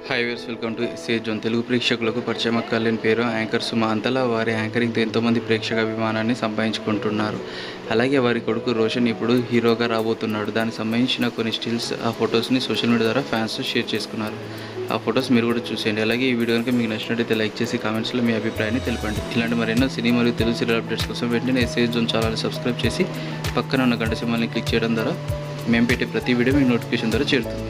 hi viewers welcome to SA zone Telugu ప్రేక్షకులకు పరిచయం అక్కర్లేని పేరు యాంకర్ సుమ అంతలా వారి యాంకరింగ్తో ఎంతోమంది ప్రేక్షక అభిమానాన్ని సంపాదించుకుంటున్నారు అలాగే వారి కొడుకు రోషన్ ఇప్పుడు హీరోగా రాబోతున్నాడు దానికి సంబంధించిన కొన్ని స్టిల్స్ ఆ ఫొటోస్ని సోషల్ మీడియా ద్వారా ఫ్యాన్స్ షేర్ చేసుకున్నారు ఆ ఫొటోస్ మీరు కూడా చూసేయండి అలాగే ఈ వీడియో కనుక మీకు నచ్చినట్టయితే లైక్ చేసి కామెంట్స్లో మీ అభిప్రాయాన్ని తెలపండి ఇలాంటి మరెన్నో సినీ మరియు తెలుగు సీరియల్ అప్డేట్స్ కోసం వెంటనే ఎస్ఏ జోన్ ఛానల్ని సబ్స్క్రైబ్ చేసి పక్కన ఉన్న గంట సింబల్ని క్లిక్ చేయడం ద్వారా మేము పెట్టే ప్రతి వీడియో మీకు నోటిఫికేషన్ ద్వారా చేరుతుంది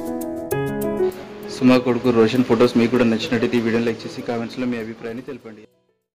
సుమా కొడుకు రోషన్ ఫొటోస్ మీకు కూడా నచ్చినట్టయితే ఈ వీడియోని లైక్ చేసి కామెంట్స్లో మీ అభిప్రాయాన్ని తెలపండి